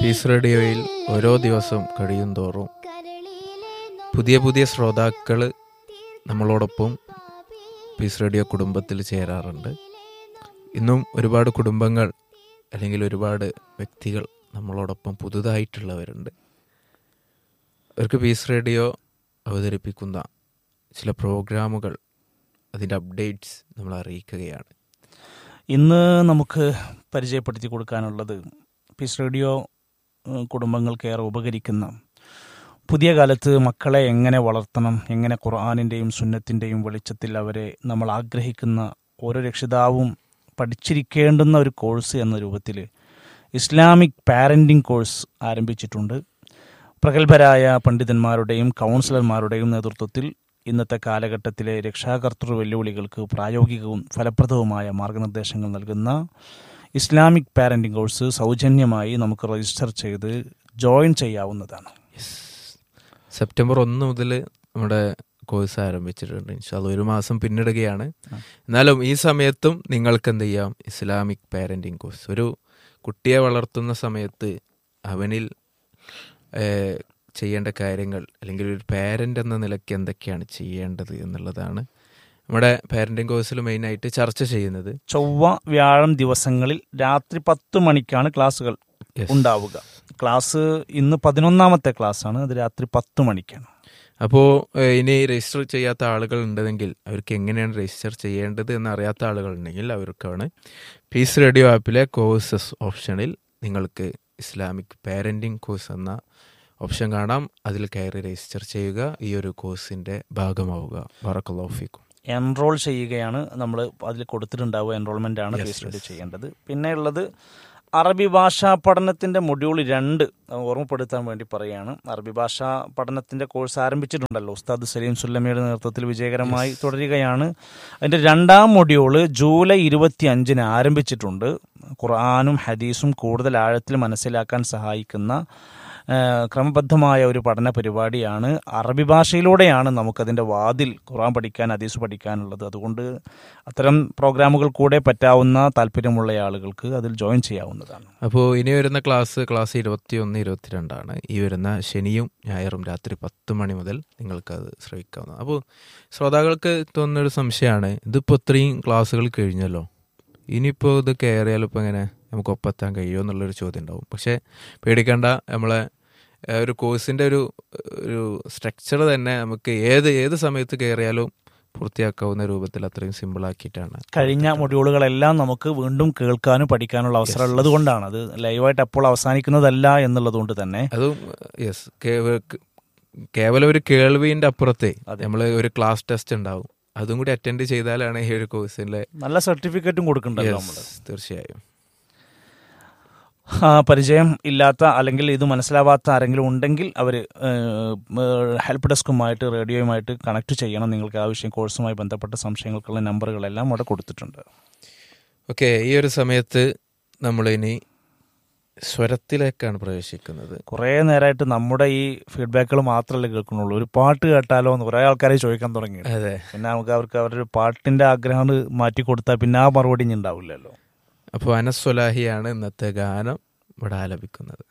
Piece റേഡിയോയിൽ ഓരോ ദിവസം കഴിയും തോറും പുതിയ പുതിയ ശ്രോതാക്കൾ നമ്മളോടൊപ്പം പീസ് റേഡിയോ കുടുംബത്തിൽ ചേരാറുണ്ട് ഇന്നും ഒരുപാട് കുടുംബങ്ങൾ അല്ലെങ്കിൽ ഒരുപാട് വ്യക്തികൾ നമ്മളോടൊപ്പം പുതുതായിട്ടുള്ളവരുണ്ട് അവർക്ക് പീസ് റേഡിയോ അവതരിപ്പിക്കുന്ന ചില പ്രോഗ്രാമുകൾ അതിൻ്റെ അപ്ഡേറ്റ്സ് നമ്മൾ അറിയിക്കുകയാണ് ഇന്ന് നമുക്ക് പരിചയപ്പെടുത്തി കൊടുക്കാനുള്ളത് പീസ് റേഡിയോ ഏഹ്, കുടുംബങ്ങൾക്ക് ഏറെ ഉപകരിക്കുന്ന പുതിയ കാലത്ത് മക്കളെ എങ്ങനെ വളർത്തണം എങ്ങനെ ഖുർആാനിൻ്റെയും സുന്നത്തിൻ്റെയും വെളിച്ചത്തിൽ അവരെ നമ്മൾ ആഗ്രഹിക്കുന്ന ഓരോ രക്ഷിതാവും പഠിച്ചിരിക്കേണ്ടുന്ന ഒരു കോഴ്സ് എന്ന രൂപത്തിൽ ഇസ്ലാമിക് പാരൻറ്റിംഗ് കോഴ്സ് ആരംഭിച്ചിട്ടുണ്ട് പ്രഗത്ഭരായ പണ്ഡിതന്മാരുടെയും കൗൺസിലർമാരുടെയും നേതൃത്വത്തിൽ ഇന്നത്തെ കാലഘട്ടത്തിലെ രക്ഷാകർതൃ വെല്ലുവിളികൾക്ക് പ്രായോഗികവും ഫലപ്രദവുമായ മാർഗനിർദ്ദേശങ്ങൾ നൽകുന്ന ഇസ്ലാമിക് പാരന്റിംഗ് കോഴ്സ് സൗജന്യമായി നമുക്ക് രജിസ്റ്റർ ചെയ്ത് ജോയിൻ ചെയ്യാവുന്നതാണ് സെപ്റ്റംബർ ഒന്ന് മുതൽ നമ്മുടെ കോഴ്സ് ആരംഭിച്ചിട്ടുണ്ട് ഇൻഷാല് ഒരു മാസം പിന്നിടുകയാണ് എന്നാലും ഈ സമയത്തും നിങ്ങൾക്ക് എന്ത് ചെയ്യാം ഇസ്ലാമിക് പാരന്റിങ് കോഴ്സ് ഒരു കുട്ടിയെ വളർത്തുന്ന സമയത്ത് അവനിൽ ഏഹ്, ചെയ്യേണ്ട കാര്യങ്ങൾ അല്ലെങ്കിൽ ഒരു പാരന്റ് എന്ന നിലയ്ക്ക് എന്തൊക്കെയാണ് ചെയ്യേണ്ടത് എന്നുള്ളതാണ് നമ്മുടെ പാരന്റിങ് കോഴ്സിൽ മെയിനായിട്ട് ചർച്ച ചെയ്യുന്നത് ചൊവ്വ വ്യാഴം ദിവസങ്ങളിൽ രാത്രി പത്ത് മണിക്കാണ് ക്ലാസ്സുകൾ Yes. ഉണ്ടാവുക ക്ലാസ് ഇന്ന് പതിനൊന്നാമത്തെ ക്ലാസ്സാണ് അത് രാത്രി പത്ത് മണിക്കാണ് അപ്പോൾ ഇനി രജിസ്റ്റർ ചെയ്യാത്ത ആളുകൾ ഉണ്ടെങ്കിൽ അവർക്ക് എങ്ങനെയാണ് രജിസ്റ്റർ ചെയ്യേണ്ടത് എന്ന് അറിയാത്ത ആളുകൾ ഉണ്ടെങ്കിൽ അവർക്കാണ് പീസ് റേഡിയോ ആപ്പിലെ കോഴ്സസ് ഓപ്ഷനിൽ നിങ്ങൾക്ക് ഇസ്ലാമിക് പാരന്റിംഗ് കോഴ്സ് എന്ന ഓപ്ഷൻ കാണാം അതിൽ കയറി രജിസ്റ്റർ ചെയ്യുക ഈ ഒരു കോഴ്സിന്റെ ഭാഗമാവുക ബറക്കലോഫിക്കും എൻറോൾ ചെയ്യുകയാണ് നമ്മൾ അതിൽ കൊടുത്തിട്ടുണ്ടാവുക എൻറോൾമെൻ്റ് ആണ് Yes, രജിസ്റ്റർ yes. ചെയ്യേണ്ടത് പിന്നെ ഉള്ളത് അറബി ഭാഷാ പഠനത്തിൻ്റെ മൊഡ്യൂൾ രണ്ട് ഓർമ്മപ്പെടുത്താൻ വേണ്ടി പറയുകയാണ് അറബി ഭാഷാ പഠനത്തിൻ്റെ കോഴ്സ് ആരംഭിച്ചിട്ടുണ്ടല്ലോ ഉസ്താദ് സലീം സുല്ലമിയുടെ നേതൃത്വത്തിൽ വിജയകരമായി തുടരുകയാണ് അതിൻ്റെ രണ്ടാം മൊഡ്യൂള് ജൂലൈ ഇരുപത്തി അഞ്ചിന് ആരംഭിച്ചിട്ടുണ്ട് ഖുർആാനും ഹദീസും കൂടുതൽ ആഴത്തിൽ മനസ്സിലാക്കാൻ സഹായിക്കുന്ന ആ, ക്രമബദ്ധമായ ഒരു പഠന പരിപാടിയാണ് അറബി ഭാഷയിലൂടെയാണ് നമുക്കതിൻ്റെ വാതിൽ ഖുർആൻ പഠിക്കാൻ ഹദീസ് പഠിക്കാനുള്ളത് അതുകൊണ്ട് അത്തരം പ്രോഗ്രാമുകൾ കൂടെ പറ്റാവുന്ന താല്പര്യമുള്ള ആളുകൾക്ക് അതിൽ ജോയിൻ ചെയ്യാവുന്നതാണ് അപ്പോൾ ഇനി വരുന്ന ക്ലാസ് ക്ലാസ് ഇരുപത്തി ഒന്ന് ഇരുപത്തിരണ്ടാണ് ഈ വരുന്ന ശനിയും ഞായറും രാത്രി പത്ത് മണി മുതൽ നിങ്ങൾക്കത് ശ്രമിക്കാവുന്നത് അപ്പോൾ ശ്രോതാക്കൾക്ക് തോന്നുന്നൊരു സംശയമാണ് ഇതിപ്പോൾ ഇത്രയും ക്ലാസ്സുകൾ കഴിഞ്ഞല്ലോ ഇനിയിപ്പോൾ ഇത് കയറിയാൽ ഇപ്പോൾ എങ്ങനെ നമുക്ക് ഒപ്പെത്താൻ കഴിയുമോ എന്നുള്ളൊരു ചോദ്യം ഉണ്ടാവും പക്ഷേ പേടിക്കേണ്ട നമ്മളെ ഏഹ്, ഒരു കോഴ്സിൻ്റെ ഒരു ഒരു സ്ട്രക്ചർ തന്നെ നമുക്ക് ഏത് ഏത് സമയത്ത് കയറിയാലും പൂർത്തിയാക്കാവുന്ന രൂപത്തിൽ അത്രയും സിമ്പിൾ ആക്കിയിട്ടാണ് കഴിഞ്ഞ മൊഡ്യൂളുകളെല്ലാം നമുക്ക് വീണ്ടും കേൾക്കാനും പഠിക്കാനുള്ള അവസരം ഉള്ളത് കൊണ്ടാണ് അത് ലൈവായിട്ട് അപ്പോൾ അവസാനിക്കുന്നതല്ല എന്നുള്ളത് കൊണ്ട് തന്നെ അതും യെസ് കേവലം ഒരു കേൾവിന്റെ അപ്പുറത്തെ അതെ. നമ്മൾ ഒരു ക്ലാസ് ടെസ്റ്റ് ഉണ്ടാവും അതും കൂടി അറ്റൻഡ് ചെയ്താലാണ് ഈ ഒരു കോഴ്സിലെ നല്ല സർട്ടിഫിക്കറ്റും കൊടുക്കണ്ടല്ലോ നമ്മൾ തീർച്ചയായും ആ, പരിചയം ഇല്ലാത്ത അല്ലെങ്കിൽ ഇത് മനസ്സിലാവാത്ത ആരെങ്കിലും ഉണ്ടെങ്കിൽ അവർ ഹെൽപ്പ് ഡെസ്കുമായിട്ട് റേഡിയോയുമായിട്ട് കണക്ട് ചെയ്യണം നിങ്ങൾക്ക് ആവശ്യം കോഴ്സുമായി ബന്ധപ്പെട്ട സംശയങ്ങൾക്കുള്ള നമ്പറുകളെല്ലാം അവിടെ കൊടുത്തിട്ടുണ്ട് ഓക്കെ ഈ ഒരു സമയത്ത് നമ്മൾ ഇനി സ്വരത്തിലേക്കാണ് പ്രവേശിക്കുന്നത് കുറേ നേരമായിട്ട് നമ്മുടെ ഈ ഫീഡ്ബാക്കുകൾ മാത്രമല്ലേ കേൾക്കുന്നുള്ളൂ ഒരു പാട്ട് കേട്ടാലോ എന്ന് കുറേ ആൾക്കാരെ ചോദിക്കാൻ തുടങ്ങി അതെ പിന്നെ നമുക്ക് അവർക്ക് അവരുടെ പാട്ടിന്റെ ആഗ്രഹം മാറ്റി കൊടുത്താൽ പിന്നെ ആ മറുപടി ഇനി ഉണ്ടാവില്ലല്ലോ അപ്പോൾ അനസ്വലാഹിയാണ് ഇന്നത്തെ ഗാനം ഇവിടെ ആലപിക്കുന്നത്